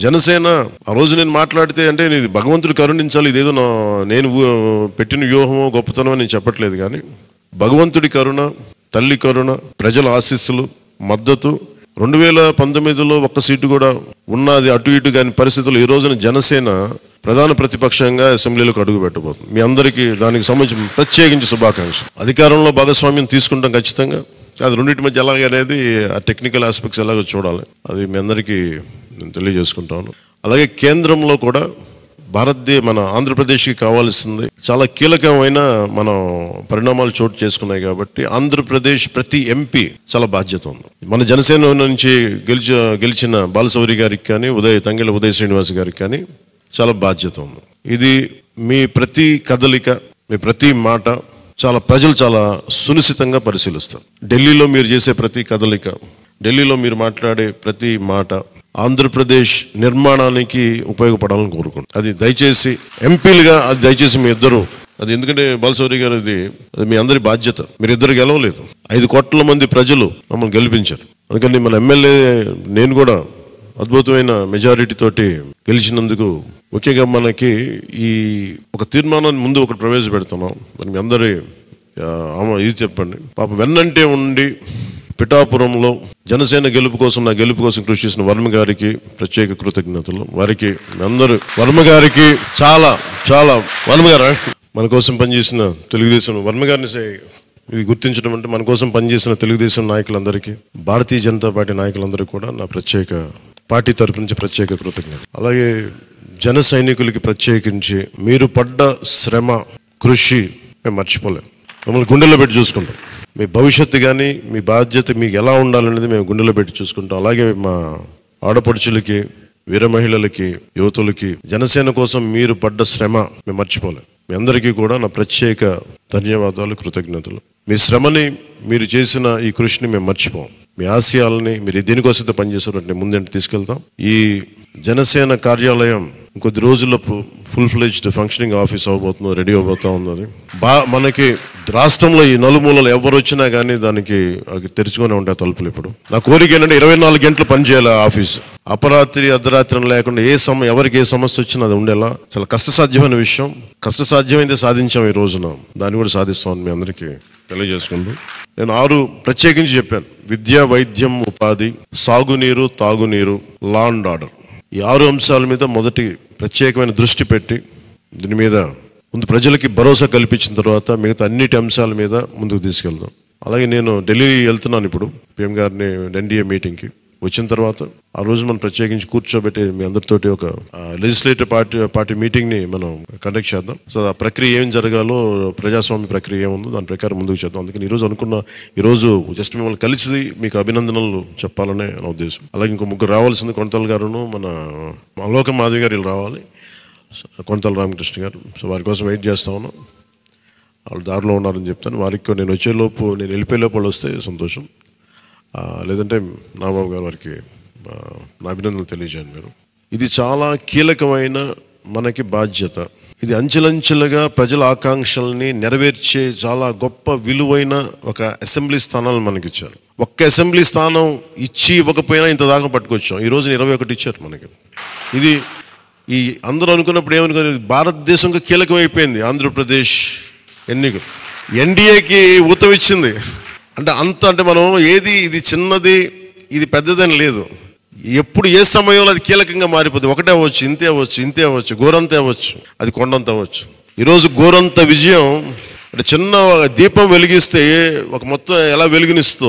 జనసేన ఆ రోజు నేను మాట్లాడితే అంటే ఇది భగవంతుడు కరుణించాలి ఇదేదో నా నేను ఊ- పెట్టిన వ్యూహమో గొప్పతనం అని నేను చెప్పట్లేదు కానీ భగవంతుడి కరుణ తల్లి కరుణ ప్రజల ఆశీస్సులు మద్దతు రెండు వేల పంతొమ్మిదిలో ఒక్క సీటు కూడా ఉన్నది అటు ఇటు కాని పరిస్థితులు ఈ రోజున జనసేన ప్రధాన ప్రతిపక్షంగా అసెంబ్లీలోకి అడుగు పెట్టబోతుంది మీ అందరికీ దానికి సంబంధించి ప్రత్యేకించి శుభాకాంక్షలు అధికారంలో భాగస్వామ్యం తీసుకుంటాం ఖచ్చితంగా అది రెండింటి మధ్య ఎలాగ అనేది ఆ టెక్నికల్ ఆస్పెక్ట్స్ ఎలాగో చూడాలి అది మీ అందరికీ నేను తెలియజేసుకుంటాను అలాగే కేంద్రంలో కూడా భారతదేశ మన ఆంధ్రప్రదేశ్కి కావాల్సింది చాలా కీలకమైన మనం పరిణామాలు చోటు చేసుకున్నాయి కాబట్టి ఆంధ్రప్రదేశ్ ప్రతి ఎంపీ చాలా బాధ్యత ఉంది మన జనసేన నుంచి గెలిచి గెలిచిన బాలసౌరి గారికి కానీ ఉదయ్ తంగెళ్ళ ఉదయ్ శ్రీనివాస్ గారికి కానీ చాలా బాధ్యత ఉంది ఇది మీ ప్రతి కదలిక మీ ప్రతి మాట చాలా ప్రజలు చాలా సునిశ్చితంగా పరిశీలిస్తారు ఢిల్లీలో మీరు చేసే ప్రతి కదలిక ఢిల్లీలో మీరు మాట్లాడే ప్రతి మాట ఆంధ్రప్రదేశ్ నిర్మాణానికి ఉపయోగపడాలని కోరుకుంటున్నాను అది దయచేసి ఎంపీలుగా అది దయచేసి మీ ఇద్దరు అది ఎందుకంటే బాలసౌరి గారు అది అది మీ అందరి బాధ్యత మీరు ఇద్దరు గెలవలేదు ఐదు కోట్ల మంది ప్రజలు మమ్మల్ని గెలిపించారు అందుకని మన ఎమ్మెల్యే నేను కూడా అద్భుతమైన మెజారిటీ తోటి గెలిచినందుకు ముఖ్యంగా మనకి ఈ ఒక తీర్మానాన్ని ముందు ఒకటి ప్రవేశపెడుతున్నాం మరి మీ అందరి ఆ, ఆమో ఇది చెప్పండి పాపం వెన్నంటే ఉండి పిఠాపురంలో జనసేన గెలుపు కోసం నా గెలుపు కోసం కృషి చేసిన వర్మ గారికి ప్రత్యేక కృతజ్ఞతలు వారికి మీ అందరూ వర్మ గారికి చాలా చాలా వర్మ గారు మన కోసం పనిచేసిన తెలుగుదేశం వర్మ గారిని సే- ఇది గుర్తించడం అంటే మన కోసం పనిచేసిన తెలుగుదేశం నాయకులందరికీ భారతీయ జనతా పార్టీ నాయకులందరికీ కూడా నా ప్రత్యేక పార్టీ తరపు నుంచి ప్రత్యేక కృతజ్ఞత అలాగే జన సైనికులకి ప్రత్యేకించి మీరు పడ్డ శ్రమ కృషి మేము మర్చిపోలేం మమ్మల్ని గుండెల్లో పెట్టి చూసుకుంటాం మీ భవిష్యత్తు కానీ మీ బాధ్యత మీకు ఎలా ఉండాలనేది మేము గుండెలో పెట్టి చూసుకుంటాం అలాగే మా ఆడపడుచులకి వీర మహిళలకి యువతులకి జనసేన కోసం మీరు పడ్డ శ్రమ మేము మర్చిపోలేం మీ అందరికీ కూడా నా ప్రత్యేక ధన్యవాదాలు కృతజ్ఞతలు మీ శ్రమని మీరు చేసిన ఈ కృషిని మేము మర్చిపోం మీ ఆశయాలని మీరు దేనికోసమైతే పనిచేసారో వాటిని ముందంటే తీసుకెళ్తాం ఈ జనసేన కార్యాలయం ఇంకొద్ది రోజుల్లో ఫుల్ ఫ్లెజ్డ్ ఫంక్షనింగ్ ఆఫీస్ అవబోతుంది రెడీ అవబోతా ఉన్నది బా మనకి రాష్ట్రంలో ఈ నలుమూలలు ఎవరు వచ్చినా కానీ దానికి అవి తెరుచుకొని ఉంటాయి తలుపులు ఇప్పుడు నా కోరిక ఏంటంటే ఇరవై నాలుగు గంటలు పనిచేయాలి ఆ ఆఫీస్ అపరాత్రి అర్ధరాత్రి అని లేకుండా ఏ సమ ఎవరికి ఏ సమస్య వచ్చినా అది ఉండేలా చాలా కష్టసాధ్యమైన విషయం కష్టసాధ్యమైతే సాధించాం ఈ రోజున దాన్ని కూడా సాధిస్తామని మీ అందరికీ తెలియజేసుకుంటూ నేను ఆరు ప్రత్యేకించి చెప్పాను విద్య వైద్యం ఉపాధి సాగునీరు తాగునీరు లా అండ్ ఆర్డర్ ఈ ఆరు అంశాల మీద మొదటి ప్రత్యేకమైన దృష్టి పెట్టి దీని మీద ముందు ప్రజలకి భరోసా కల్పించిన తర్వాత మిగతా అన్నిటి అంశాల మీద ముందుకు తీసుకెళ్దాం అలాగే నేను ఢిల్లీ వెళ్తున్నాను ఇప్పుడు పిఎం గారిని ఎన్డీఏ మీటింగ్కి వచ్చిన తర్వాత ఆ రోజు మనం ప్రత్యేకించి కూర్చోబెట్టి మీ అందరితోటి ఒక లెజిస్లేటివ్ పార్టీ పార్టీ మీటింగ్ని మనం కండక్ట్ చేద్దాం సో ఆ ప్రక్రియ ఏం జరగాలో ప్రజాస్వామ్య ప్రక్రియ ఏముందో దాని ప్రకారం ముందుకు చేద్దాం అందుకని ఈరోజు అనుకున్న ఈరోజు జస్ట్ మిమ్మల్ని కలిసి మీకు అభినందనలు చెప్పాలనే నా ఉద్దేశం అలాగే ఇంకో ముగ్గురు రావాల్సింది కొంతల గారును మన అలోక మాధవి గారు వీళ్ళు రావాలి కొంతల రామకృష్ణ గారు సో వారి కోసం వెయిట్ చేస్తా ఉన్నాం వాళ్ళు దారిలో ఉన్నారని చెప్తాను వారికి కూడా నేను వచ్చేలోపు నేను వెళ్ళిపోయే లోపు వాళ్ళు వస్తే సంతోషం ఆ, లేదంటే నాబాబు గారు వారికి ఆ, నా అభినందనలు తెలియజేయండి మీరు ఇది చాలా కీలకమైన మనకి బాధ్యత ఇది అంచెలంచెలుగా ప్రజల ఆకాంక్షల్ని నెరవేర్చే చాలా గొప్ప విలువైన ఒక అసెంబ్లీ స్థానాలు మనకి ఇచ్చారు ఒక్క అసెంబ్లీ స్థానం ఇచ్చి ఇవ్వకపోయినా ఇంత దాకా పట్టుకొచ్చాం ఈ రోజు ఇరవై ఒకటి ఇచ్చారు మనకి ఇది ఈ అందరూ అనుకున్నప్పుడు ఏమనుకున్నారు భారతదేశంకి కీలకమైపోయింది ఆంధ్రప్రదేశ్ ఎన్నికలు ఎన్డీఏకి ఊతం ఇచ్చింది అంటే అంత అంటే మనం ఏది ఇది చిన్నది ఇది పెద్దదని లేదు ఎప్పుడు ఏ సమయంలో అది కీలకంగా మారిపోతుంది ఒకటే అవ్వచ్చు ఇంతే అవ్వచ్చు ఇంతే అవ్వచ్చు గోరంతే అవ్వచ్చు అది కొండంత అవ్వచ్చు ఈరోజు గోరంత విజయం అంటే చిన్న దీపం వెలిగిస్తే ఒక మొత్తం ఎలా వెలుగునిస్తో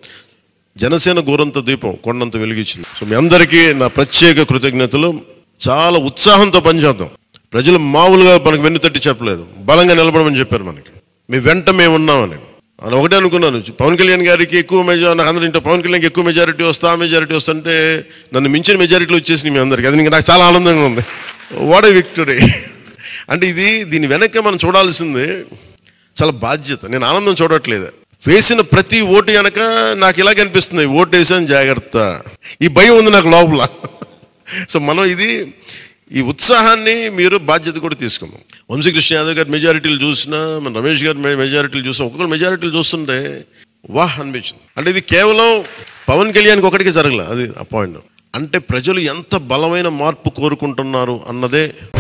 జనసేన గోరంత దీపం కొండంత వెలిగించింది సో మీ అందరికీ నా ప్రత్యేక కృతజ్ఞతలు చాలా ఉత్సాహంతో పనిచేద్దాం ప్రజలు మామూలుగా మనకు వెన్ను తట్టి చెప్పలేదు బలంగా నిలబడమని చెప్పారు మనకి మీ వెంట మేము ఉన్నామని అని ఒకటే అనుకున్నాను పవన్ కళ్యాణ్ గారికి ఎక్కువ మెజార్ నాకు అందరూ ఇంట్లో పవన్ కళ్యాణ్కి ఎక్కువ మెజారిటీ వస్తా ఆ మెజారిటీ వస్తుంటే నన్ను మించిన మెజారిటీలు వచ్చేసినాయి మీ అందరికీ అది ఇంకా నాకు చాలా ఆనందంగా ఉంది వాట్ ఏ విక్టరీ అంటే ఇది దీని వెనక మనం చూడాల్సింది చాలా బాధ్యత నేను ఆనందం చూడట్లేదు వేసిన ప్రతి ఓటు వెనక నాకు ఇలాగ అనిపిస్తుంది ఓటు వేసాను జాగ్రత్త ఈ భయం ఉంది నాకు లోపల సో మనం ఇది ఈ ఉత్సాహాన్ని మీరు బాధ్యత కూడా తీసుకుందాం వంశీకృష్ణ యాదవ్ గారి మెజారిటీలు చూసినా మన రమేష్ గారి మె- మెజారిటీలు చూసినా ఒక్కొక్కరు మెజారిటీలు చూస్తుంటే వాహ్ అనిపించింది అంటే ఇది కేవలం పవన్ కళ్యాణ్కి ఒకటికి జరగలే అది ఆ పాయింట్ అంటే ప్రజలు ఎంత బలమైన మార్పు కోరుకుంటున్నారు అన్నదే